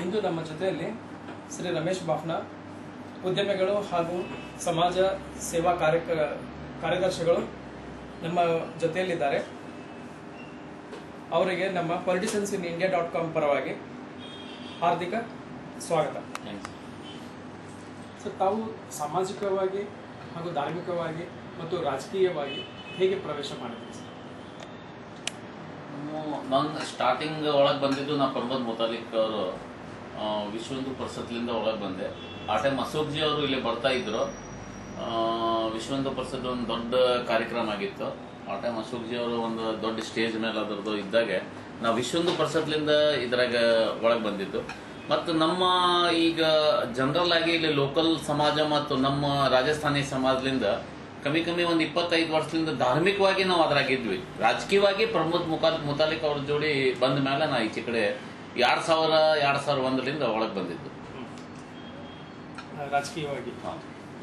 ಇಂದು ನಮ್ಮ ಜೊತೆಯಲ್ಲಿ ಶ್ರೀ ರಮೇಶ್ ಬಾಫ್ನ ಉದ್ಯಮಿಗಳು ಹಾಗೂ ಸಮಾಜ ಸೇವಾ ಕಾರ್ಯ ಕಾರ್ಯದರ್ಶಿಗಳು ನಮ್ಮ ಜೊತೆಯಲ್ಲಿದ್ದಾರೆ ಅವರಿಗೆ ನಮ್ಮ politicians in India dot com ಪರವಾಗಿ ಹಾರ್ದಿಕ ಸ್ವಾಗತ ಸರ್ ತಾವು ಸಾಮಾಜಿಕವಾಗಿ ಹಾಗೂ ಧಾರ್ಮಿಕವಾಗಿ ಮತ್ತು ರಾಜಕೀಯವಾಗಿ ಹೇಗೆ ಪ್ರವೇಶ ಮಾಡಿದ್ರಿ ಸರ್ ನಾನು ಸ್ಟಾರ್ಟಿಂಗ್ ಒಳಗೆ ಬಂದಿದ್ದು ನಾ ಪ್ರಮೋದ್ ಮುತಾಲಿಕ್ ಅವರು ಆ, ವಿಶ್ವ ಹಿಂದೂ ಪರಿಷತ್ಲಿಂದ ಒಳಗೆ ಬಂದೆ ಆ ಟೈಮ್ ಅಶೋಕ್ಜಿ ಅವರು ಇಲ್ಲಿ ಬರ್ತಾ ಇದ್ರು ಆ, ವಿಶ್ವ ಹಿಂದೂ ಪರಿಷತ್ ಒಂದು ದೊಡ್ಡ ಕಾರ್ಯಕ್ರಮ ಆಗಿತ್ತು ಆ ಟೈಮ್ ಅಶೋಕ್ಜಿ ಅವರು ಒಂದು ದೊಡ್ಡ ಸ್ಟೇಜ್ ಮೇಲೆ ಅದರದ್ದು ಇದ್ದಾಗೆ ನಾವು ವಿಶ್ವ ಹಿಂದೂ ಪರಿಷತ್ಲಿಂದ ಇದ್ರಾಗ ಒಳಗೆ ಬಂದಿದ್ದು ಮತ್ತು ನಮ್ಮ ಈಗ ಜನರಲ್ ಆಗಿ ಇಲ್ಲಿ ಲೋಕಲ್ ಸಮಾಜ ಮತ್ತು ನಮ್ಮ ರಾಜಸ್ಥಾನಿ ಸಮಾಜದಿಂದ ಕಮ್ಮಿ ಕಮ್ಮಿ ಒಂದು ಇಪ್ಪತ್ತೈದು ವರ್ಷದಿಂದ ಧಾರ್ಮಿಕವಾಗಿ ನಾವು ಅದ್ರಾಗಿದ್ವಿ ರಾಜಕೀಯವಾಗಿ ಪ್ರಮೋದ್ ಮುಖಾಲ್ ಮುತಾಲಿಕ್ ಅವ್ರ ಜೋಡಿ ಬಂದ ಮೇಲೆ ನಾ ಈಚೆ ಕಡೆ ಎರಡ್ ಸಾವಿರ ಎರಡ್ ಸಾವಿರ ಒಂದರಿಂದ ಒಳಗೆ ಬಂದಿದ್ದು ಆ, ರಾಜಕೀಯವಾಗಿ ಹಾ.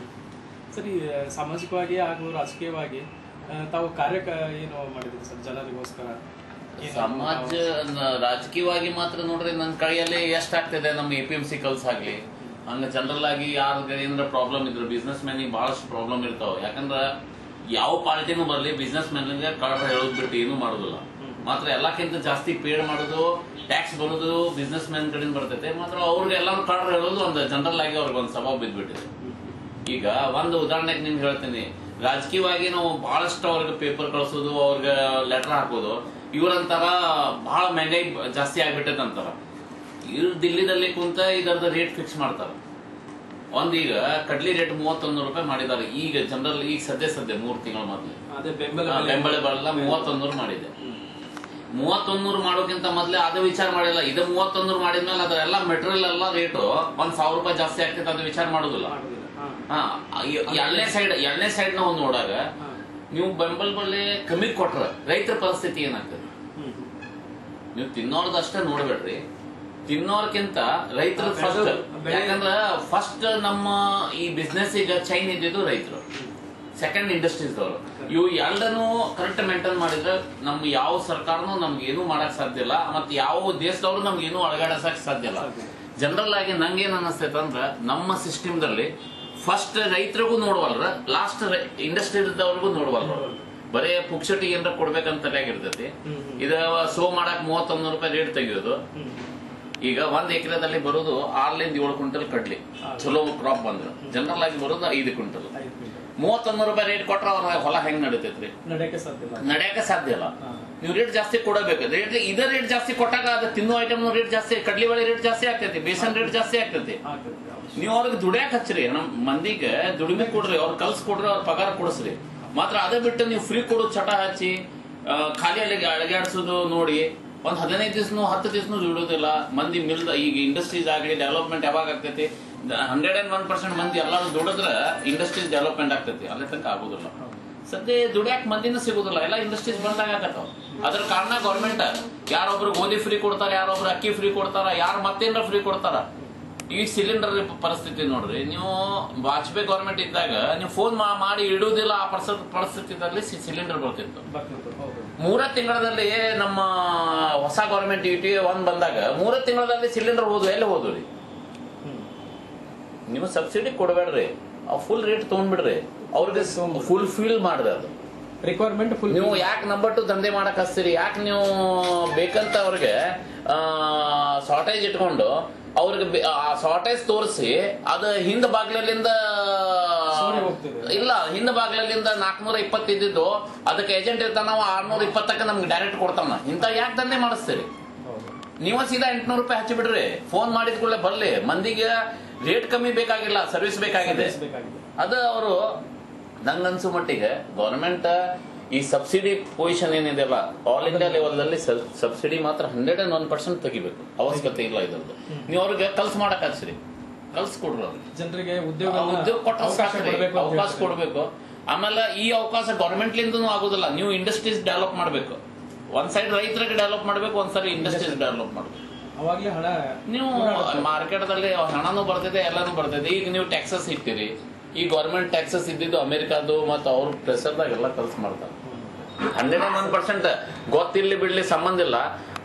ಸರಿ ಸಾಮಾಜಿಕವಾಗಿ ಹಾಗೂ ರಾಜಕೀಯವಾಗಿ ಆ, ತಾವು ಕಾರ್ಯ ಏನು ಮಾಡಿದ್ರಿ ಸರ್ ಜನರಿಗೋಸ್ಕರ ಏನು ಸಮಾಜ ನ- ರಾಜಕೀಯವಾಗಿ ಮಾತ್ರ ನೋಡ್ರಿ ನನ್ನ ಕೈಯಲ್ಲಿ ಎಷ್ಟಾಗ್ತಿದೆ ನಮ್ಮ ಎ ಪಿ ಎಂ ಸಿ ಕಲ್ಸ್ ಆಗ್ಲಿ ಹಂಗ ಜನರಲ್ ಆಗಿ ಯಾರ್ಗ ಏನಾರ ಪ್ರಾಬ್ಲಮ್ ಇದ್ರು ಬಿಸ್ನೆಸ್ ಮ್ಯಾನಿಗೆ ಬಹಳಷ್ಟು ಪ್ರಾಬ್ಲಮ್ ಇರ್ತಾವ ಯಾಕಂದ್ರ ಯಾವ ಪಾರ್ಟಿನೂ ಬರ್ಲಿ ಬಿಸ್ನೆಸ್ ಮ್ಯಾನ್ಗೆ ಕಳ್ರ ಹೇಳೋದ್ ಬಿಟ್ಟು ಏನೂ ಮಾಡೋದಿಲ್ಲ ಮಾತ್ರ ಎಲ್ಲಕ್ಕಿಂತ ಜಾಸ್ತಿ ಪೇಡ್ ಮಾಡೋದು ಟ್ಯಾಕ್ಸ್ ಬರೋದು ಬಿಸ್ನೆಸ್ ಮ್ಯಾನ್ ಕಡೆಯಿಂದ ಬರ್ತೈತೆ ಮಾತ್ರ ಅವ್ರಿಗೆ ಎಲ್ಲಾನು ಕಳ್ರ ಹೇಳೋದು ಒಂದು ಜನರಲ್ ಆಗಿ ಅವ್ರಿಗೆ ಒಂದು ಸ್ವಭಾವ ಬಿದ್ದ್ಬಿಟ್ಟಿದೆ ಈಗ ಒಂದು ಉದಾಹರಣೆಗೆ ನಿಮ್ಗೆ ಹೇಳ್ತೀನಿ ರಾಜಕೀಯವಾಗಿ ನಾವು ಬಹಳಷ್ಟು ಅವ್ರಿಗೆ ಪೇಪರ್ ಕಳ್ಸೋದು ಅವ್ರಿಗೆ ಲೆಟರ್ ಹಾಕೋದು ಇವ್ರಂತಾರ ಬಹಳ ಮೆಹಂಗಾಯಿ ಜಾಸ್ತಿ ಆಗ್ಬಿಟ್ಟೈತೆ ಅಂತಾರ ಇವ್ರು ದಿಲ್ಲಿದಲ್ಲಿ ಕುಂತ ಇದರದ ರೇಟ್ ಫಿಕ್ಸ್ ಮಾಡ್ತಾರ ಒಂದೀಗ ಕಡ್ಲಿ ರೇಟ್ ಮೂವತ್ತೊಂದು ರೂಪಾಯಿ ಮಾಡಿದ್ದಾರೆ ಈಗ ಜನರಲ್ ಈಗ ಸದ್ಯ ಸದ್ಯ ಮೂರು ತಿಂಗಳ ಮೊದಲು ಅದೇ ಬೆಂಬಲ ಆ, ಬೆಲೆ. ಬೆಂಬಲ ಬರಲ್ಲ ಮೂವತ್ತೊಂದೂರು ಮಾಡಿದೆ ಮೂವತ್ತೊಂದೂರು ಮಾಡೋಕ್ಕಿಂತ ಮೊದ್ಲೇ ಅದು ವಿಚಾರ ಮಾಡಿಲ್ಲ ಇದು ಮೂವತ್ತೊಂದೂರು ಮಾಡಿದ್ಮೇಲೆ ಅದರೆಲ್ಲ ಮೆಟೀರಿಯಲ್ ಎಲ್ಲ ರೇಟು ಒಂದ್ ಸಾವಿರ ರೂಪಾಯಿ ಜಾಸ್ತಿ ಆಗ್ತೈತೆ ಅದು ವಿಚಾರ ಮಾಡೋದಿಲ್ಲ ಮಾಡುದಿಲ್ಲ. ಹಾ. ಹಾ ಎರಡನೇ ಸೈಡ್ ಎರಡನೇ ಸೈಡ್ ನ ಒಂದು ನೋಡಾಗ ಹಾ. ನೀವು ಬೆಂಬಲ ಬೆಲೆ ಕಮ್ಮಿ ಕೊಟ್ರ ರೈತರ ಪರಿಸ್ಥಿತಿ ಏನಾಗ್ತದೆ ಹ್ಮ್. ನೀವು ತಿನ್ನೋರ್ದಷ್ಟೇ ನೋಡ್ಬೇಡ್ರಿ ತಿನ್ನೋರ್ಕಿಂತ ರೈತರು ಹಾ, ಫಸ್ಟ್ ಬೆಳೆದು- ಬೆಳೆ- ಯಾಕಂದ್ರ ಫಸ್ಟ್ ನಮ್ಮ ಈ ಬಿಸ್ನೆಸ್ ಈಗ ಚೈನ್ ಇದ್ದಿದ್ದು ರೈತರು ಸೆಕೆಂಡ್ ಇಂಡಸ್ಟ್ರೀಸ್ ಅವರು ಇವು ಎರಡನ್ನು ಕರೆಕ್ಟ್ ಮೇಂಟೈನ್ ಮಾಡಿದ್ರೆ ನಮ್ ಯಾವ ಸರ್ಕಾರನೂ ನಮ್ಗೆ ಏನೂ ಮಾಡಕ್ ಸಾಧ್ಯ ಇಲ್ಲ ಮತ್ತೆ ಯಾವ ದೇಶದವರು ನಮ್ಗೆ ಏನೂ ಅಳಗಾಡಸಕ್ ಸಾಧ್ಯ ಇಲ್ಲ ಸಾಧ್ಯ. ಜನರಲ್ ಆಗಿ ನಂಗೇನ್ ಅನಿಸ್ತೈತೆ ಅಂದ್ರ ನಮ್ಮ ಸಿಸ್ಟಮ್ದಲ್ಲಿ ಫಸ್ಟ್ ರೈತರಿಗೂ ನೋಡ್ವಲ್ರ ಲಾಸ್ಟ್ ಇಂಡಸ್ಟ್ರಿದವ್ರಿಗೂ ನೋಡ್ವಲ್ರ ಬರೇ ಪುಕ್ಷಟಿ ಏನಾರ ಕೊಡ್ಬೇಕಂತ ತಲೆಯಾಗಿರ್ತೈತಿ ಹ್ಮ್, ಹ್ಮ್. ಇದ ಸೋ ಮಾಡಕ್ ಮೂವತ್ತೊಂದು ರೂಪಾಯಿ ರೇಟ್ ತೆಗಿಯೋದು ಹ್ಮ್. ಈಗ ಒಂದ್ ಎಕರೆದಲ್ಲಿ ಬರೋದು ಆರ್ಲಿಂದ ಏಳು ಕ್ವಿಂಟಲ್ ಕಡ್ಲಿ ಹಾ. ಚಲೋ ಕ್ರಾಪ್ ಬಂದ್ರೆ ಜನರಲ್ ಆಗಿ ಬರೋದು ಐದು ಕ್ವಿಂಟಲ್ ಐದು ಕ್ವಿಂಟಲ್. ಮೂವತ್ತೊಂದು ರೂಪಾಯಿ ರೇಟ್ ಕೊಟ್ರ ಅವ್ರ ಹೊಲ ಹೆಂಗ್ ನಡೀತೈತ್ರಿ ನಡೆಯಕ್ಕೆ ಸಾಧ್ಯ ಇಲ್ಲ ನಡೆಯಕ ಸಾಧ್ಯ ಇಲ್ಲ ಹಾ. ನೀವು ರೇಟ್ ಜಾಸ್ತಿ ಕೊಡಬೇಕು ರೇಟ್ ಇದೇ ರೇಟ್ ಜಾಸ್ತಿ ಕೊಟ್ಟಾಗ ಅದು ತಿನ್ನೋ ಐಟಮ್ ರೇಟ್ ಜಾಸ್ತಿ ಕಡ್ಲಿ ಬೇಳೆ ರೇಟ್ ಜಾಸ್ತಿ ಆಗ್ತೈತಿ ಬೇಸನ್ ರೇಟ್ ಜಾಸ್ತಿ ಆಗ್ತೈತಿ ಆಗ್ತದೆ, ಅವಶ್ಯ. ನೀವು ಅವ್ರಿಗೆ ದುಡಿಯಾಕ ಹಚ್ಚ್ರಿ ನಮ್ ಮಂದಿಗೆ ದುಡಿಮೆ ಕೊಡ್ರಿ ಅವ್ರ ಕಲ್ಸ್ ಕೊಡ್ರಿ ಅವ್ರ ಪಗಾರ ಕೊಡಿಸ್ರಿ ಮಾತ್ರ ಅದೇ ಬಿಟ್ಟು ನೀವು ಫ್ರೀ ಕೊಡೋದು ಚಟ ಹಚ್ಚಿ ಆ, ಖಾಲಿ ಅಲ್ಲಿಗೆ ಅಳಗಾಡ್ಸೋದು ನೋಡಿ ಒಂದ್ ಹದಿನೈದು ದಿವ್ಸನು ಹತ್ತು ದಿವ್ಸನು ದುಡಿಯೋದಿಲ್ಲ ಮಂದಿ ಮಿಲ್ ಈಗ ಇಂಡಸ್ಟ್ರೀಸ್ ಆಗಲಿ ಡೆವಲಪ್ಮೆಂಟ್ ಯಾವಾಗ ಆಗ್ತೈತಿ ಹಂಡ್ರೆಡ್ ಅಂಡ್ ಒನ್ ಪರ್ಸೆಂಟ್ ಮಂದಿ ಎಲ್ಲರೂ ದುಡಿದ್ರೆ ಇಂಡಸ್ಟ್ರೀಸ್ ಡೆವಲಪ್ಮೆಂಟ್ ಆಗ್ತೈತಿ ಅಲ್ಲೇ ತನಕ ಆಗೋದಿಲ್ಲ ಸದ್ಯ ದುಡಿಯಾಕ ಮಂದಿನ ಸಿಗೋದಿಲ್ಲ ಎಲ್ಲ ಇಂಡಸ್ಟ್ರೀಸ್ ಬಂದಾಗ ಆಗತ್ತಾವ ಅದ್ರ ಕಾರಣ ಗೌರ್ಮೆಂಟ್ ಯಾರೊಬ್ರು ಗೋಧಿ ಫ್ರೀ ಕೊಡ್ತಾರ ಯಾರೊಬ್ರು ಅಕ್ಕಿ ಫ್ರೀ ಕೊಡ್ತಾರ ಯಾರು ಮತ್ತೇನಾರ ಫ್ರೀ ಕೊಡ್ತಾರ ಈ ಸಿಲಿಂಡರ್ ಪರಿಸ್ಥಿತಿ ನೋಡ್ರಿ ನೀವು ವಾಜಪೇಯಿ ಗೌರ್ಮೆಂಟ್ ಇದ್ದಾಗ ನೀವು ಫೋನ್ ಮಾಡಿ ಇಡುವುದಿಲ್ಲ ಆ ಪರಿಸ್ಥಿತಿ ಪರಿಸ್ಥಿತಿದಲ್ಲಿ ಸಿಲಿಂಡರ್ ಬರ್ತಿತ್ತು ಬರ್ತಿತ್ತು, ಹೌದು. ಮೂರ ತಿಂಗಳಲ್ಲಿ ನಮ್ಮ ಹೊಸ ಗೌರ್ಮೆಂಟ್ ಟಿ ಒಂದ್ ಬಂದಾಗ ಮೂರ ತಿಂಗಳಲ್ಲಿ ಸಿಲಿಂಡರ್ ಹೋದ್ವು ಎಲ್ಲಿ ಹೋದ್ವು ರೀ ಹ್ಮ್. ನೀವು ಸಬ್ಸಿಡಿ ಕೊಡಬೇಡ್ರಿ ಫುಲ್ ರೇಟ್ ತಗೊಂಡ್ಬಿಡ್ರಿ ಅವ್ರಿಗೆ ಫುಲ್ ಫಿಲ್ ಮಾಡ್ರಿ ಅದು ರಿಕ್ವೈರ್ಮೆಂಟ್ ಫುಲ್ ನೀವು ಯಾಕೆ ನಂಬಟ್ಟು ದಂಧೆ ಮಾಡಕ್ ಹಚ್ತೀರಿ ಯಾಕೆ ನೀವು ಬೇಕಂತ ಅವ್ರಿಗೆ ಶಾರ್ಟೇಜ್ ಇಟ್ಕೊಂಡು ಅವ್ರಿಗೆ ಬೆ- ಆ ಶಾರ್ಟೇಜ್ ತೋರಿಸಿ ಅದು ಹಿಂದ ಬಾಗ್ಲಲ್ಲಿಂದ ಸೋರಿ ಹೋಗ್ತಿದೆ. ಇಲ್ಲ ಹಿಂದ ಬಾಗ್ಲಲ್ಲಿಂದ ನಾಲ್ಕನೂರ ಇಪ್ಪತ್ತು ಇದ್ದಿದ್ದು ಅದಕ್ಕೆ ಏಜೆಂಟ್ ಇರ್ತಾನ ಆರ್ನೂರ ಇಪ್ಪತ್ತಕ್ಕೆ ನಮ್ಗೆ ಡೈರೆಕ್ಟ್ ಕೊಡ್ತಾನ ಇಂಥ ಯಾಕೆ ದಂಧೆ ಮಾಡಿಸ್ತೀರಿ ಹೌದು. ನೀವು ಸೀದಾ ಎಂಟ್ನೂರು ರೂಪಾಯಿ ಹಚ್ಚಿ ಬಿಡ್ರಿ ಫೋನ್ ಮಾಡಿದ ಕೂಡಲೇ ಬರ್ಲಿ ಮಂದಿಗೆ ರೇಟ್ ಕಮ್ಮಿ ಬೇಕಾಗಿಲ್ಲ ಸರ್ವಿಸ್ ಬೇಕಾಗಿದೆ Service ಬೇಕಾಗಿದೆ. ಅದು ಅವರು ನಂಗನ್ಸು ಮಟ್ಟಿಗೆ ಗೌರ್ಮೆಂಟ್ ಈ ಸಬ್ಸಿಡಿ ಪೊಸಿಷನ್ ಏನಿದೆಯಲ್ಲ ಆಲ್ ಇಂಡಿಯಾ ಲೆವೆಲ್ದಲ್ಲಿ ಸಬ್ಸಿಡಿ ಮಾತ್ರ ಹಂಡ್ರೆಡ್ ಅಂಡ್ ಒನ್ ಪರ್ಸೆಂಟ್ ತೆಗಿಬೇಕು ಅವಶ್ಯಕತೆ ಇಲ್ಲ ಇದ್ರದ್ದು ನೀವು ಅವ್ರಿಗೆ ಕಲ್ಸ್ ಮಾಡಕ್ ಹಚ್ಚ್ರಿ ಕಲ್ಸ್ ಕೊಡ್ರಿ ಅವ್ರಿಗೆ ಜನರಿಗೆ ಉದ್ಯೋಗ ಆ ಉದ್ಯೋಗ ಕೊಟ್ಟ ಅವಕಾಶ ಕೊಡಬೇಕು ಅಂತ ಅವಕಾಶ ಹೇಳ್ತಾರೆ. ಕೊಡಬೇಕು ಆಮೇಲೆ ಈ ಅವಕಾಶ ಗೌರ್ಮೆಂಟ್ ಲಿಂದನೂ ಆಗುದಿಲ್ಲ ನೀವು ಇಂಡಸ್ಟ್ರೀಸ್ ಡೆವಲಪ್ ಮಾಡಬೇಕು ಒಂದ್ ಸೈಡ್ ರೈತರಿಗೆ ಡೆವಲಪ್ ಮಾಡಬೇಕು ಒಂದ್ ಸೈಡ್ ಇಂಡಸ್ಟ್ರೀಸ್ ಡೆವಲಪ್ ಮಾಡಬೇಕು ಅವಾಗ್ಲೇ ಹಣ ನೀವು ಹೋರಾಡುತ್ತೆ. ಮಾರ್ಕೆಟ್ ದಲ್ಲಿ ಹಣನೂ ಬರ್ತಿದೆ ಎಲ್ಲಾನು ಬರ್ತಿದೆ ಈಗ ನೀವು ಟ್ಯಾಕ್ಸಸ್ ಇಟ್ಟಿರಿ ಈ ಗೌರ್ಮೆಂಟ್ ಟ್ಯಾಕ್ಸಸ್ ಇದ್ದಿದ್ದು ಅಮೆರಿಕಾದು ಮತ್ತು ಅವ್ರ ಪ್ರೆಸರ್ದಾಗ ಎಲ್ಲ ಕಲ್ಸ್ ಮಾಡ್ತಾರೆ ಹಂಡ್ರೆಡ್ ಅಂಡ್ ಒನ್ ಪರ್ಸೆಂಟ್ ಗೊತ್ತಿರ್ಲಿ ಬಿಡ್ಲಿ ಸಂಬಂಧ ಇಲ್ಲ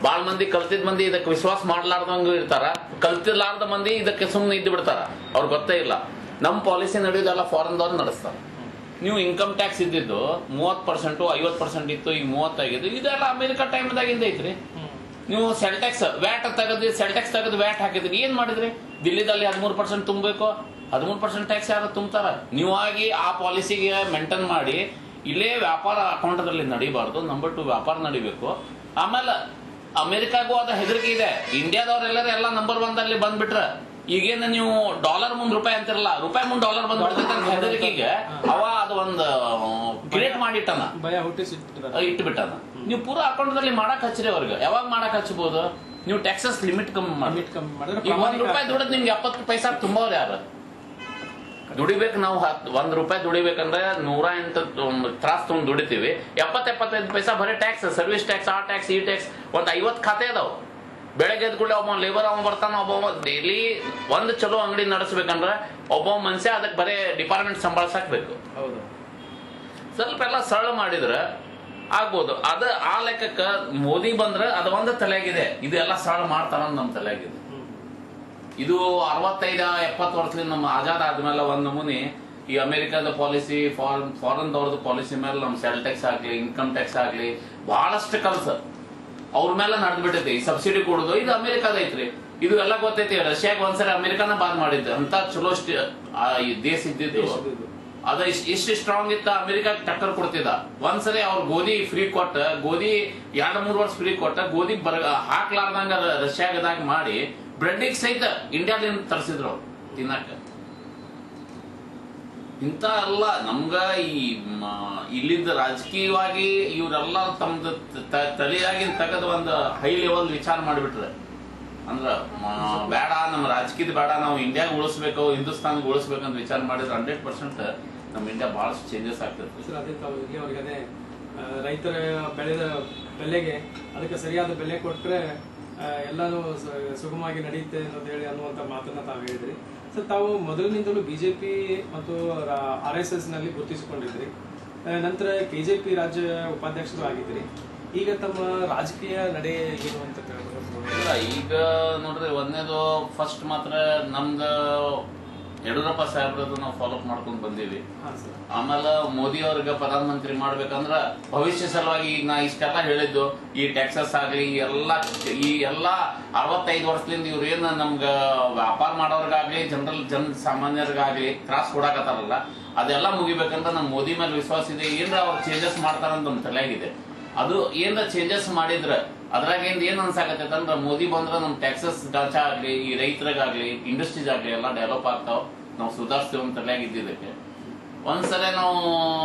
ಬಾಳ ಮಂದಿ ಕಲ್ತಿದ್ ಮಂದಿ ಇದಕ್ಕೆ ವಿಶ್ವಾಸ ಮಾಡ್ಲಾರ್ದಂಗ ಇರ್ತಾರ ಕಲ್ತಿರ್ಲಾರ್ದ ಮಂದಿ ಇದಕ್ಕೆ ಸುಮ್ಮನೆ ಇದ್ದು ಬಿಡ್ತಾರ ಅವ್ರಿಗೆ ಗೊತ್ತೇ ಇಲ್ಲ ನಮ್ಮ ಪಾಲಿಸಿ ನಡೆಯೋದೆಲ್ಲ ಫಾರಿನ್ದವ್ರು ನಡೆಸ್ತಾರ ನೀವು ಇನ್ಕಮ್ ಟ್ಯಾಕ್ಸ್ ಇದ್ದಿದ್ದು ಮೂವತ್ ಪರ್ಸೆಂಟು ಐವತ್ ಪರ್ಸೆಂಟ್ ಇತ್ತು ಈಗ ಮೂವತ್ತಾಗಿದ್ದು ಇದೆಲ್ಲ ಅಮೆರಿಕ ಟೈಮ್ದಾಗಿಂದ ಐತ್ರಿ ನೀವು ಸೆಲ್ ಟ್ಯಾಕ್ಸ್ ವ್ಯಾಟ್ ತೆಗೆದು ಸೆಲ್ ಟ್ಯಾಕ್ಸ್ ತೆಗೆದು ವ್ಯಾಟ್ ಹಾಕಿದ್ರಿ ಏನ್ ಮಾಡಿದ್ರಿ ದಿಲ್ಲಿದಲ್ಲಿ ಹದಿಮೂರು ಪರ್ಸೆಂಟ್ ತುಂಬಬೇಕು ಹದಿಮೂರು ಪರ್ಸೆಂಟ್ ಟ್ಯಾಕ್ಸ್ ಯಾರು ತುಂಬ್ತಾರ ನೀವಾಗಿ ಆ ಪಾಲಿಸಿಗೆ ಮೇಂಟೈನ್ ಮಾಡಿ ಇಲ್ಲೇ ವ್ಯಾಪಾರ ಅಕೌಂಟದಲ್ಲಿ ನಡಿಬಾರ್ದು ನಂಬರ್ ಟು ವ್ಯಾಪಾರ ನಡಿಬೇಕು ಆಮೇಲೆ ಅಮೆರಿಕಾಗೂ ಅದ ಹೆದರಿಕೆ ಇದೆ ಇಂಡಿಯಾದವ್ರೆಲ್ಲರೂ ಎಲ್ಲ ನಂಬರ್ ಒನ್ ಅಲ್ಲಿ ಬಂದ್ಬಿಟ್ರ ಈಗೇನು ನೀವು ಡಾಲರ್ ಮುಂದ್ ರೂಪಾಯಿ ಅಂತಿರಲ್ಲ ರೂಪಾಯಿ ಮುಂದ್ ಡಾಲರ್ ಬಂದ್ಬಿಡ್ತೈತೆ ಅಂತ ಹೆದರಿಕೆಗೆ ಅವ ಅದು ಒಂದು ಕ್ರಿಯೇಟ್ ಮಾಡಿಟ್ಟನ ಭಯ ಹುಟ್ಟಿಸಿಟ್ಟಿದ್ದಾರೆ ಇಟ್ಬಿಟ್ಟನ ನೀವು ಪೂರಾ ಅಕೌಂಟದಲ್ಲಿ ಮಾಡಕ್ ಹಚ್ಚಿರಿ ಅವ್ರಿಗೆ ಯಾವಾಗ ಮಾಡಕ್ ಹಚ್ಬೋದು ನೀವು ಟ್ಯಾಕ್ಸಸ್ ಲಿಮಿಟ್ ಕಮ್ಮಿ ಮಾಡಿ ಲಿಮಿಟ್ ಕಮ್ಮಿ ಮಾಡಿದ್ರೆ ಈಗ ಒಂದ್ ಪ್ರಾಮಾಣಿಕ ರೂಪಾಯಿ ದುಡದ್ ನಿಮ್ಗೆ ಎಪ್ಪತ್ತು ಪೈಸಾ ತುಂಬವ್ರು ಯಾರು ದುಡಿಬೇಕು ನಾವು ಹತ್ ಒಂದ್ ರೂಪಾಯಿ ದುಡಿಬೇಕಂದ್ರೆ ನೂರ ಎಂಟು ತ್ರಾಸ್ ತೊಗೊಂಡು ದುಡಿತೀವಿ ಎಪ್ಪತ್ ಎಪ್ಪತ್ತೈದು ಪೈಸಾ ಬರೀ ಟ್ಯಾಕ್ಸ್ ಸರ್ವಿಸ್ ಟ್ಯಾಕ್ಸ್ ಆ ಟ್ಯಾಕ್ಸ್ ಈ ಟ್ಯಾಕ್ಸ್ ಒಂದ್ ಐವತ್ ಖಾತೆ ಅದಾವ ಬೆಳಗ್ಗೆ ಎದ್ದ ಕೂಡಲೇ ಒಬ್ಬ ಲೇಬರ್ ಅವ ಬರ್ತಾನ ಒಬ್ಬ ಡೈಲಿ ಒಂದ್ ಚಲೋ ಅಂಗಡಿ ನಡೆಸ್ಬೇಕಂದ್ರೆ ಒಬ್ಬ ಮನುಷ್ಯ ಅದಕ್ಕೆ ಬರೀ ಡಿಪಾರ್ಟ್ಮೆಂಟ್ ಸಂಭಾಳ್ಸಾಕ್ಬೇಕು ಹೌದು ಸ್ವಲ್ಪ ಎಲ್ಲ ಸರಳ ಮಾಡಿದ್ರೆ ಆಗ್ಬೋದು ಅದ ಆ ಲೆಕ್ಕಕ್ಕ ಮೋದಿ ಬಂದ್ರೆ ಅದು ಒಂದು ತಲೆಯಾಗಿದೆ ಇದು ಎಲ್ಲ ಸರಳ ಮಾಡ್ತಾರ ನಮ್ಮ ತಲೆಯಾಗಿದೆ ಹ್ಮ್. ಇದು ಅರವತ್ತೈದ ಎಪ್ಪತ್ತು ವರ್ಷದಿಂದ ನಮ್ಮ ಆಜಾದ್ ಆದ್ಮೇಲೆ ಒಂದ್ ನಮೂನಿ ಈ ಅಮೆರಿಕದ ಪಾಲಿಸಿ ಫಾರಿನ್ ಫಾರಿನ್ ದವ್ರದ್ದು ಪಾಲಿಸಿ ಮೇಲೆ ನಮ್ಮ ಸೆಲ್ ಟ್ಯಾಕ್ಸ್ ಆಗ್ಲಿ ಇನ್ಕಮ್ ಟ್ಯಾಕ್ಸ್ ಆಗ್ಲಿ ಬಹಳಷ್ಟು ಕಲ್ಸ ಅವ್ರ ಮೇಲೆ ನಡೆದ್ ಬಿಟ್ಟೈತಿ ಈ ಸಬ್ಸಿಡಿ ಕೊಡುದು ಇದು ಅಮೆರಿಕದ ಐತ್ರಿ ಇದು ಎಲ್ಲ ಗೊತ್ತೈತಿ ರಷ್ಯಾಗ ಒಂದ್ಸರಿ ಅಮೆರಿಕಾನ ಬಾನ್ ಮಾಡಿದ್ದು ಅಂತ ಚಲೋ ಸ್ಟಿ- ಆ ಈ ದೇಶ ಇದ್ದಿದ್ದು ದೇಶದ್ದು. ಅದ ಇಷ್ಟ್- ಇಷ್ಟು ಸ್ಟ್ರಾಂಗ್ ಇತ್ತ ಅಮೆರಿಕ ಟಕ್ಕರ್ ಕೊಡ್ತಿದ್ದ ಒಂದ್ಸರಿ ಅವ್ರ ಗೋಧಿ ಫ್ರೀ ಕೊಟ್ಟ ಗೋಧಿ ಎರಡ್ ಮೂರ್ ವರ್ಷ ಫ್ರೀ ಕೊಟ್ಟ ಗೋಧಿ ಬರ ಹಾಕ್ಲಾರ್ದಂಗ ರ- ರಷ್ಯಾಗದಾಗ ಮಾಡಿ ಬ್ರೆಡ್ಡಿಗೆ ಸಹಿತ ಇಂಡಿಯಾದಿಂದ ತರಿಸಿದ್ರು ಅವ್ರು ತಿನ್ನಕ ಇಂತ ಎಲ್ಲ ನಮ್ಗ ಈ ಮ- ಇಲ್ಲಿಂದ ರಾಜಕೀಯವಾಗಿ ಇವರೆಲ್ಲ ತಮ್ದು ತ- ತಲೆಯಾಗಿನ ತೆಗೆದು ಒಂದು ಹೈ ಲೆವೆಲ್ ವಿಚಾರ ಮಾಡಿಬಿಟ್ರೆ ಅಂದ್ರ ಮ- ಬೇಡ ನಮ್ಮ ರಾಜಕೀಯದ ಬೇಡ ನಾವು ಇಂಡಿಯಾಗ ಉಳಿಸ್ಬೇಕು ಹಿಂದೂಸ್ತಾನ್ಗೆ ಉಳಿಸ್ಬೇಕಂತ ವಿಚಾರ ಮಾಡಿದ್ರೆ ಹಂಡ್ರೆಡ್ ಪರ್ಸೆಂಟ್ ನಮ್ಮ ಇಂಡಿಯಾ ಬಹಳಷ್ಟು ಚೇಂಜಸ್ ಆಗ್ತದೆ ಸರ್ ಅದೇ ತಾವು ಇಲ್ಲಿ ಅವ್ರಿಗೆ ಅದೇ ಆ, ರೈತರ ಬೆಳೆದ ಬೆಲೆಗೆ ಅದಕ್ಕೆ ಸರಿಯಾದ ಬೆಲೆ ಕೊಟ್ಟರೆ ಎಲ್ಲಾನು ಸ- ಸುಗಮವಾಗಿ ನಡೆಯುತ್ತೆ ಅಂತ ಹೇಳಿ ಅನ್ನುವಂಥ ಮಾತನ್ನ ತಾವು ಹೇಳಿದ್ರಿ ಸರ್ ತಾವು ಮೊದಲಿನಿಂದಲೂ ಬಿಜೆಪಿ ಮತ್ತು ಆರ್ ಎಸ್ ಎಸ್ ನಲ್ಲಿ ಗುರುತಿಸಿಕೊಂಡಿದ್ರಿ ಆ, ನಂತರ ಕೆಜೆಪಿ ರಾಜ್ಯ ಉಪಾಧ್ಯಕ್ಷರು ಆಗಿದ್ರಿ ಈಗ ತಮ್ಮ ರಾಜಕೀಯ ನಡೆ ಏನು ಅಂತ ಕೇಳ್ಬೋದು ಇಲ್ಲ ಈಗ ನೋಡ್ರಿ ಒಂದನೇದು ಫಸ್ಟ್ ಮಾತ್ರ ನಮ್ದು ಯಡಿಯೂರಪ್ಪ ಸಾಹೇಬ್ರದ್ದು ನಾವು ಫಾಲೋ ಮಾಡ್ಕೊಂಡು ಬಂದೀವಿ ಹಾಂ ಸರ್ ಆಮೇಲೆ ಮೋದಿ ಅವ್ರಿಗೆ ಪ್ರಧಾನಮಂತ್ರಿ ಮಾಡ್ಬೇಕಂದ್ರ ಭವಿಷ್ಯ ಸಲುವಾಗಿ ಈಗ ನಾ ಇಷ್ಟೆಲ್ಲ ಹೇಳಿದ್ದು ಈ ಟ್ಯಾಕ್ಸಸ್ ಆಗ್ಲಿ ಈ ಎಲ್ಲ ಈ ಎಲ್ಲ ಅರವತ್ತೈದು ವರ್ಷದಿಂದ ಇವ್ರು ಏನ್ ನಮ್ಗ ವ್ಯಾಪಾರ ಮಾಡೋರ್ಗಾಗ್ಲಿ ಜನರಲ್ ಜನ ಸಾಮಾನ್ಯರಿಗಾಗ್ಲಿ ತ್ರಾಸ್ ಕೊಡಾಕತ್ತಾರಲ್ಲ ಅದೆಲ್ಲ ಮುಗಿಬೇಕಂತ ನಮ್ ಮೋದಿ ಮೇಲೆ ವಿಶ್ವಾಸ ಇದೆ ಏನ್ರ ಅವ್ರು ಚೇಂಜಸ್ ಮಾಡ್ತಾರಂತ ನಮ್ ತಲೆಯಾಗಿದೆ ಅದು ಏನ್ರ ಚೇಂಜಸ್ ಮಾಡಿದ್ರ ಅದ್ರಾಗ ಏನ್ ಏನ್ ಅನ್ಸಾಕತ್ತೈತೆ ಅಂದ್ರೆ ಮೋದಿ ಬಂದ್ರ ನಮ್ ಟ್ಯಾಕ್ಸಸ್ ಡಾಚಾ ಆಗ್ಲಿ ಈ ರೈತರಿಗಾಗ್ಲಿ ಇಂಡಸ್ಟ್ರೀಸ್ ಆಗ್ಲಿ ಎಲ್ಲ ಡೆವಲಪ್ ಆಗ್ತಾವ ನಾವು ಸುಧಾರಿಸ್ತೀವಿ ಅಂತ ತಲೆಯಾಗ ಇದ್ದಿದ್ದಕ್ಕೆ ಒಂದ್ಸಲ ನಾವು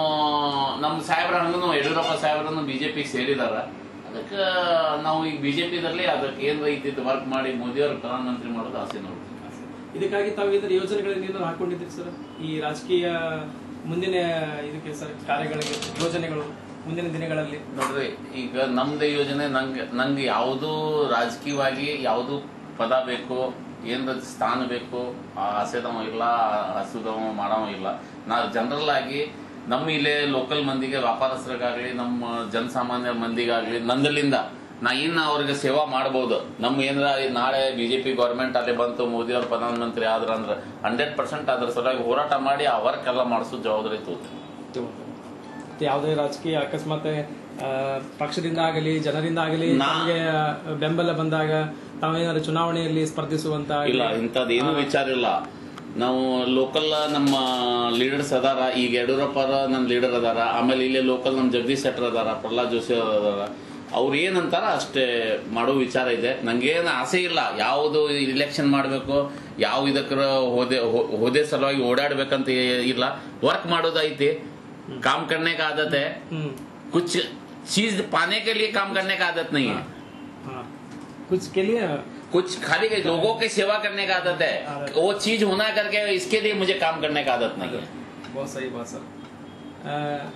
ನಮ್ಮ ಸಾಹೇಬ್ರ ಹಂಗನು ಯಡಿಯೂರಪ್ಪ ಸಾಹೇಬ್ರನ್ನು ಬಿಜೆಪಿಗೆ ಸೇರಿದಾರ ಅದಕ್ಕೆ ನಾವು ಈಗ ಬಿಜೆಪಿದಲ್ಲಿ ಅದಕ್ಕೆ ಏನ್ ಇದ್ದಿದ್ದು ವರ್ಕ್ ಮಾಡಿ ಮೋದಿ ಅವ್ರ ಪ್ರಧಾನಮಂತ್ರಿ ಮಾಡೋದು ಆಸೆ ನೋಡ್ತೀವಿ ಇದಕ್ಕಾಗಿ ತಾವು ಇದರ ಯೋಜನೆಗಳನ್ನ ಏನಾದ್ರು ಹಾಕೊಂಡಿದ್ರಿ ಸರ್ ಈ ರಾಜಕೀಯ ಮುಂದಿನ ಇದಕ್ಕೆ ಸರ್ ಕಾರ್ಯಗಳಿಗೆ ಯೋಜನೆಗಳು ಮುಂದಿನ ದಿನಗಳಲ್ಲಿ ನೋಡ್ರಿ ಈಗ ನಮ್ದೇ ಯೋಜನೆ ನಂಗೆ ನಂಗೆ ಯಾವುದು ರಾಜಕೀಯವಾಗಿ ಯಾವುದು ಪದ ಬೇಕು ಏನ್ರ ಸ್ಥಾನ ಬೇಕು ಆ ಆಸೆದವ ಇಲ್ಲ ಹಸುದವ ಮಾಡವ ಇಲ್ಲ ನಾ ಜನರಲ್ ಆಗಿ ನಮ್ಮ ಇಲ್ಲೇ ಲೋಕಲ್ ಮಂದಿಗೆ ವ್ಯಾಪಾರಸ್ಥರಿಗಾಗ್ಲಿ ನಮ್ಮ ಜನಸಾಮಾನ್ಯ ಮಂದಿಗಾಗ್ಲಿ ನಂದಲಿಂದ ನಾ ಇನ್ನ ಅವ್ರಿಗೆ ಸೇವಾ ಮಾಡಬಹುದು ನಮ್ಮ ಏನ್ರ ನಾಳೆ ಬಿಜೆಪಿ ಗೌರ್ಮೆಂಟ್ ಅಲ್ಲಿ ಬಂತು ಮೋದಿ ಅವ್ರ ಪ್ರಧಾನಮಂತ್ರಿ ಆದ್ರ ಅಂದ್ರೆ ಹಂಡ್ರೆಡ್ ಪರ್ಸೆಂಟ್ ಅದ್ರ ಸಲುವಾಗಿ ಹೋರಾಟ ಮಾಡಿ ಆ ವರ್ಕ್ ಎಲ್ಲ ಮಾಡಿಸೋ ಜವಾಬ್ದಾರಿ ತೋತೀನಿ ಮತ್ತೆ ಯಾವುದೇ ರಾಜಕೀಯ ಅಕಸ್ಮಾತ್ ಆ, ಪಕ್ಷದಿಂದ ಆಗಲಿ ಜನರಿಂದ ಆಗಲಿ ನಾ- ತಮಗೆ ಬೆಂಬಲ ಬಂದಾಗ ತಾವೇನಾದ್ರು ಚುನಾವಣೆಯಲ್ಲಿ ಸ್ಪರ್ಧಿಸುವಂತ ಇಲ್ಲ ಇಂಥದ್ದು ಏನು ವಿಚಾರ ಇಲ್ಲ ನಾವು ಲೋಕಲ್ ನಮ್ಮ ಲೀಡರ್ಸ್ ಅದಾರ ಈಗ ಯಡಿಯೂರಪ್ಪ ನಮ್ಮ ಲೀಡರ್ ಅದಾರ ಆಮೇಲೆ ಇಲ್ಲೇ ಲೋಕಲ್ ನಮ್ಮ ಜಗದೀಶ್ ಶೆಟ್ಟರ್ ಅದಾರ ಪ್ರಹ್ಲಾದ್ ಜೋಶಿ ಅದಾರ ಅವ್ರು ಏನಂತಾರ ಅಷ್ಟೇ ಮಾಡೋ ವಿಚಾರ ಇದೆ ನಂಗೇನು ಆಸೆ ಇಲ್ಲ ಯಾವುದು ಇಲೆಕ್ಷನ್ ಮಾಡಬೇಕು ಯಾವ ಇದಕ್ಕರ ಹೋದೆ ಹೋ- ಹೋದೆ ಸಲುವಾಗಿ ಓಡಾಡ್ಬೇಕಂತ ಏ- ಇಲ್ಲ ವರ್ಕ್ ಮಾಡೋದೈತಿ काम करने का आदत है हम्म कुछ चीज पाने के लिए काम करने का आदत नहीं है हाँ कुछ के लिए कुछ खाली लोगों की सेवा करने का आदत है आदत। वो चीज होना करके इसके लिए मुझे काम करने का आदत नहीं है ಬಹುತ್ ಸರಿ ಬಾತ್ ಸರ್ ಆ,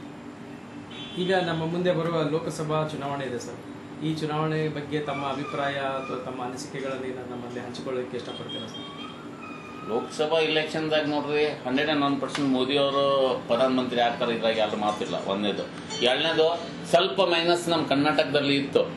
ಈಗ ನಮ್ಮ ಮುಂದೆ ಬರುವ ಲೋಕಸಭಾ ಚುನಾವಣೆ ಇದೆ ಸರ್ ಈ ಚುನಾವಣೆ ಬಗ್ಗೆ ತಮ್ಮ ಅಭಿಪ್ರಾಯ ಅಥವಾ ತಮ್ಮ ಅನಿಸಿಕೆಗಳನ್ನು ಏನಾದ್ರು ನಮ್ಮಲ್ಲಿ ಹಂಚಿಕೊಳ್ಳೋಕೆ ಇಷ್ಟಪಡ್ತೀರಾ ಸರ್ ಲೋಕಸಭಾ ಇಲೆಕ್ಷನ್ದಾಗ ನೋಡ್ರಿ hundred and one percent Modi ಅವರು ಪ್ರಧಾನಮಂತ್ರಿ ಆಗ್ತಾರೆ ಇದ್ರಾಗ ಯಾರು ಮಾತಿಲ್ಲ ಒಂದನೇದು ಎರಡನೇದು ಸ್ವಲ್ಪ ಮೈನಸ್ ನಮ್ಮ ಕರ್ನಾಟಕದಲ್ಲಿ ಇತ್ತು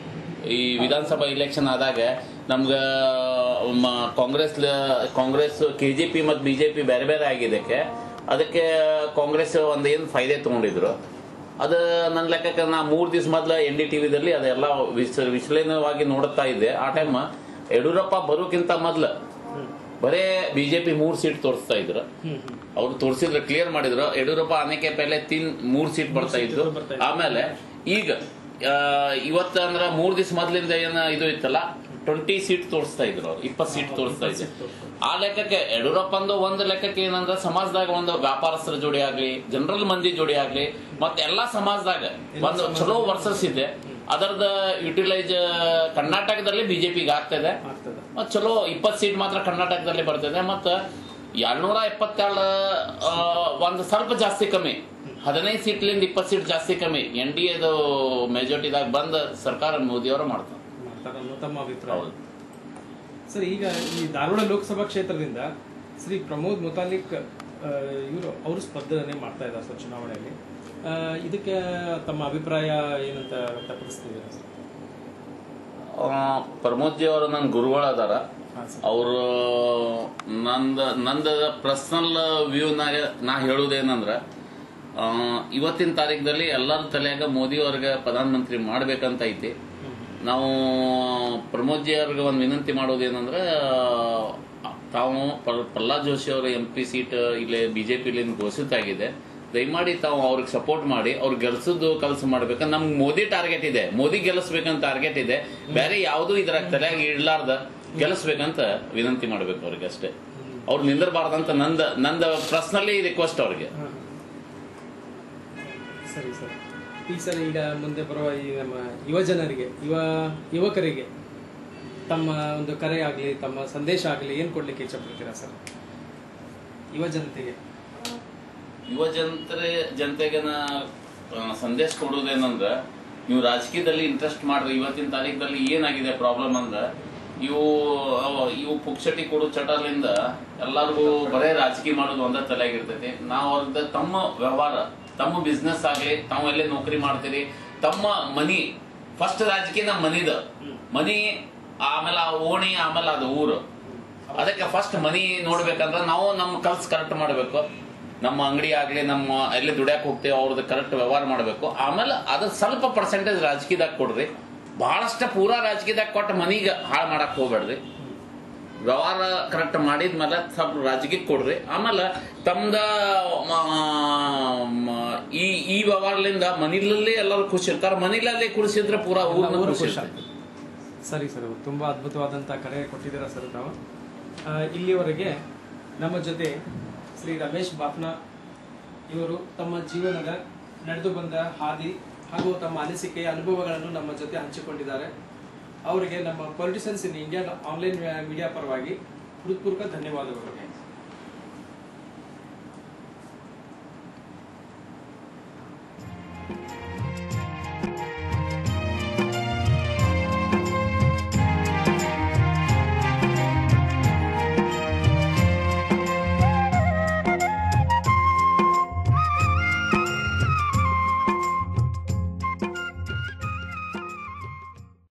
ಈ ವಿಧಾನಸಭಾ ಇಲೆಕ್ಷನ್ ಆದಾಗ ನಮ್ಗ ಮ- Congress Congress K J P ಮತ್ತು ಬಿ ಜೆ ಪಿ ಬೇರೆ ಬೇರೆ ಆಗಿದ್ದಕ್ಕೆ ಅದಕ್ಕೆ ಕಾಂಗ್ರೆಸ್ ಒಂದು ಏನು ಫೈದೆ ತಗೊಂಡಿದ್ರು ಅದು ನನ್ನ ಲೆಕ್ಕಕ್ಕೆ ನಾ ಮೂರು ದಿವಸ ಮೊದಲು ಎನ್ ಡಿ ಟಿವಿದಲ್ಲಿ ಅದೆಲ್ಲ ವಿಶ್ಲ ವಿಶ್ಲೇಷಣವಾಗಿ ನೋಡುತ್ತಾ ಇದ್ದೆ ಆ ಟೈಮ್ ಯಡಿಯೂರಪ್ಪ ಬರೋಕ್ಕಿಂತ ಮೊದಲು ಬರೇ ಬಿಜೆಪಿ ಮೂರು ಸೀಟ್ ತೋರಿಸ್ತಾ ಇದ್ರು ಅವ್ರು ತೋರಿಸಿದ್ರು ಕ್ಲಿಯರ್ ಮಾಡಿದ್ರು ಯಡಿಯೂರಪ್ಪ ಆನೆಕೆ ಪೆಲೆ ತಿನ್ ಮೂರ್ ಸೀಟ್ ಬರ್ತಾ ಇದ್ದು ಬರ್ತಾ ಇತ್ತು. ಆಮೇಲೆ ಈಗ ಆ, ಇವತ್ತು ಅಂದ್ರ ಮೂರ್ ದಿವಸ ಮೊದ್ಲಿಂದ ಏನ ಇದು ಇತ್ತಲ್ಲ ಟ್ವೆಂಟಿ ಸೀಟ್ ತೋರಿಸ್ತಾ ಇದ್ರು ಅವ್ರು ಇಪ್ಪತ್ತು ಸೀಟ್ ತೋರಿಸ್ತಾ ಇದ್ರು ಆ ಲೆಕ್ಕಕ್ಕೆ ಯಡಿಯೂರಪ್ಪಂದು ಒಂದು ಲೆಕ್ಕಕ್ಕೆ ಏನಂದ್ರ ಸಮಾಜದಾಗ ಒಂದು ವ್ಯಾಪಾರಸ್ಥರ ಜೋಡಿ ಆಗ್ಲಿ ಜನರಲ್ ಮಂದಿ ಜೋಡಿ ಆಗ್ಲಿ ಮತ್ತೆ ಎಲ್ಲಾ ಸಮಾಜದಾಗ ಒಂದು ಚಲೋ ವರ್ಸಸ್ ಇದೆ ಅದರದ ಯುಟಿಲೈಸ್ ಕರ್ನಾಟಕದಲ್ಲಿ ಬಿಜೆಪಿಗೆ ಆಗ್ತದೆ ಆಗ್ತದೆ ಮತ್ ಚಲೋ ಇಪ್ಪತ್ತು ಸೀಟ್ ಮಾತ್ರ ಕರ್ನಾಟಕದಲ್ಲಿ ಬರ್ತದೆ ಮತ್ತು ಎರಡ್ನೂರ ಎಪ್ಪತ್ತೇಳು ಆ, ಒಂದು ಸ್ವಲ್ಪ ಜಾಸ್ತಿ ಕಮ್ಮಿ ಹದಿನೈದು ಸೀಟ್ಲಿಂದ ಇಪ್ಪತ್ತು ಸೀಟ್ ಜಾಸ್ತಿ ಕಮ್ಮಿ ಎನ್ ಡಿ ಎದು ಮೆಜಾರಿಟಿದಾಗ ಬಂದ ಸರ್ಕಾರ ಮೋದಿಯವರು ಮಾಡ್ತಾರೆ ಮಾಡ್ತಾರೆ ಅನ್ನೋ ತಮ್ಮ ಅಭಿಪ್ರಾಯ ಹೌದು ಸರ್ ಈಗ ಈ ಧಾರವಾಡ ಲೋಕಸಭಾ ಕ್ಷೇತ್ರದಿಂದ ಶ್ರೀ ಪ್ರಮೋದ್ ಮುತಾಲಿಕ್ ಇವರು ಅವರು ಸ್ಪರ್ಧನೆ ಮಾಡ್ತಾ ಇದ್ದಾರೆ ಸರ್ ಚುನಾವಣೆಯಲ್ಲಿ ಆ, ಇದಕ್ಕೆ ತಮ್ಮ ಅಭಿಪ್ರಾಯ ಏನಂತ ವ್ಯಕ್ತಪಡಿಸ್ತಿದ್ದೀರಾ ಸರ್ ಆ, ಪ್ರಮೋದ್ ಜಿ ಅವರು ನನ್ನ ಗುರುಗಳು ಅದಾರ ಹಾಂ ಸರ್ ಅವರು ನಂದ ನಂದ ಪರ್ಸನಲ್ ವ್ಯೂನಾಗ ನಾ ಹೇಳುವುದೇನಂದ್ರ ಆ, ಇವತ್ತಿನ ತಾರೀಕದಲ್ಲಿ ಎಲ್ಲರ ತಲೆಯಾಗ ಮೋದಿ ಅವ್ರಿಗೆ ಪ್ರಧಾನಮಂತ್ರಿ ಮಾಡ್ಬೇಕಂತ ಐತಿ ನಾವು ಪ್ರಮೋದ್ ಜಿ ಅವ್ರಿಗೆ ಒಂದು ವಿನಂತಿ ಮಾಡೋದೇನಂದ್ರೆ ಆ, ತಾವು ಪ್ರ- ಪ್ರಹ್ಲಾದ್ ಜೋಶಿ ಅವರ ಎಂ ಪಿ ಸೀಟ್ ಇಲ್ಲೇ ಬಿಜೆಪಿಲಿಂದ ಘೋಷಿತ ಆಗಿದೆ ದಯಮಾಡಿ ತಾವು ಅವ್ರಿಗೆ ಸಪೋರ್ಟ್ ಮಾಡಿ ಅವ್ರು ಗೆಲ್ಸದ್ದು ಕೆಲಸ ಮಾಡ್ಬೇಕಂತ ನಮ್ಗೆ ಮೋದಿ ಟಾರ್ಗೆಟ್ ಇದೆ ಮೋದಿ ಗೆಲ್ಲಿಸ್ಬೇಕಂತ ಟಾರ್ಗೆಟ್ ಇದೆ ಬೇರೆ ಯಾವುದು ಇದ್ರಾಗ ತಲೆಯಾಗ ಇಡ್ಲಾರ್ದ ಗೆಲ್ಲಿಸ್ಬೇಕಂತ ವಿನಂತಿ ಮಾಡ್ಬೇಕು ಅವ್ರಿಗೆ ಅಷ್ಟೇ ಅವ್ರು ನಿಂದಿರಬಾರ್ದಂತ ನಂದ ನಂದ ಪರ್ಸನಲಿ ರಿಕ್ವೆಸ್ಟ್ ಅವ್ರಿಗೆ ಹಾಂ. ಸರಿ ಸರ್ ಈ ಸರ್ ಈಗ ಮುಂದೆ ಬರುವ ಈ ನಮ್ಮ ಯುವ ಜನರಿಗೆ ಯುವ ಯುವಕರಿಗೆ ತಮ್ಮ ಒಂದು ಕರೆ ಆಗಲಿ ತಮ್ಮ ಸಂದೇಶ ಆಗಲಿ ಏನು ಕೊಡ್ಲಿಕ್ಕೆ ಇಷ್ಟಪಡ್ತೀರಾ ಸರ್ ಯುವ ಜನತೆಗೆ ಯುವ ಜನತೆ ಜನತೆಗೆ ನಾ ಆ, ಸಂದೇಶ ಕೊಡುವುದೇನಂದ್ರ ನೀವು ರಾಜಕೀಯದಲ್ಲಿ ಇಂಟ್ರೆಸ್ಟ್ ಮಾಡ್ರಿ ಇವತ್ತಿನ ತಾರೀಕದಲ್ಲಿ ಏನಾಗಿದೆ ಪ್ರಾಬ್ಲಮ್ ಅಂದ್ರ ಇವು ಅವ- ಇವು ಪುಕ್ಷಟಿ ಕೊಡೋ ಚಟಲಿಂದ ಎಲ್ಲರಿಗೂ ಬರೇ ರಾಜಕೀಯ ಮಾಡೋದು ಒಂದೇ ತಲೆಯಾಗಿರ್ತೈತಿ ನಾವು ಅವ್ರದ್ದು ತಮ್ಮ ವ್ಯವಹಾರ ತಮ್ಮ ಬಿಸ್ನೆಸ್ ಆಗಲಿ ತಾವು ಎಲ್ಲೇ ನೌಕರಿ ಮಾಡ್ತೀರಿ ತಮ್ಮ ಮನಿ ಫಸ್ಟ್ ರಾಜಕೀಯ ನಮ್ಮ ಮನಿದ ಮನಿ ಆಮೇಲೆ ಆ ಓಣಿ ಆಮೇಲೆ ಅದು ಊರು ಅದಕ್ಕೆ ಫಸ್ಟ್ ಮನಿ ನೋಡ್ಬೇಕಂದ್ರೆ ನಾವು ನಮ್ಮ ಕಲ್ಸ್ ಕರೆಕ್ಟ್ ಮಾಡಬೇಕು ನಮ್ಮ ಅಂಗಡಿ ಆಗ್ಲಿ ನಮ್ಮ ಎಲ್ಲಿ ದುಡ್ಯಾಕ್ ಹೋಗ್ತೇವೆ ಅವ್ರದ್ದು ಕರೆಕ್ಟ್ ವ್ಯವಹಾರ ಮಾಡಬೇಕು ಆಮೇಲೆ ಅದ್ರ ಸ್ವಲ್ಪ ಪರ್ಸೆಂಟೇಜ್ ರಾಜಕೀಯದಾಗ ಕೊಡ್ರಿ ಬಹಳಷ್ಟ ಪೂರಾ ರಾಜಕೀಯದಾಗ ಕೊಟ್ಟು ಮನಿಗೆ ಹಾಳು ಮಾಡಕ್ ಹೋಗ್ಬೇಡ್ರಿ ವ್ಯವಹಾರ ಕರೆಕ್ಟ್ ಮಾಡಿದ್ಮೇಲೆ ಸ್ವಲ್ಪ ರಾಜಕೀಯಕ್ಕೆ ಕೊಡ್ರಿ ಆಮೇಲೆ ತಮ್ದ ಮ- ಮ- ಈ ಈ ವ್ಯವಹಾರದಿಂದ ಮನಿಲಲ್ಲಿ ಎಲ್ಲರೂ ಖುಷಿ ಇರ್ತಾರೆ ಮನಿಲಲ್ಲಿ ಖುಷಿದ್ರೆ ಪೂರಾ ಊರ್ನ ಊರು ಖುಷಿ ಖುಷಿ ಇರ್ತೈತಿ. ಸರಿ ಸರ್ ತುಂಬ ಅದ್ಭುತವಾದಂಥ ಕರೆ ಕೊಟ್ಟಿದ್ದೀರಾ ಸರ್ ತಾವು ಆ, ಇಲ್ಲಿವರೆಗೆ ನಮ್ಮ ಜೊತೆ ಶ್ರೀ ರಮೇಶ್ ಬಾಪ್ನಾ ಇವರು ತಮ್ಮ ಜೀವನದ ನಡೆದು ಬಂದ ಹಾದಿ ಹಾಗೂ ತಮ್ಮ ಅನಿಸಿಕೆಯ ಅನುಭವಗಳನ್ನು ನಮ್ಮ ಜೊತೆ ಹಂಚಿಕೊಂಡಿದ್ದಾರೆ ಅವರಿಗೆ ನಮ್ಮ politicians in India online media ಪರವಾಗಿ ಹೃತ್ಪೂರ್ವಕ ಧನ್ಯವಾದಗಳು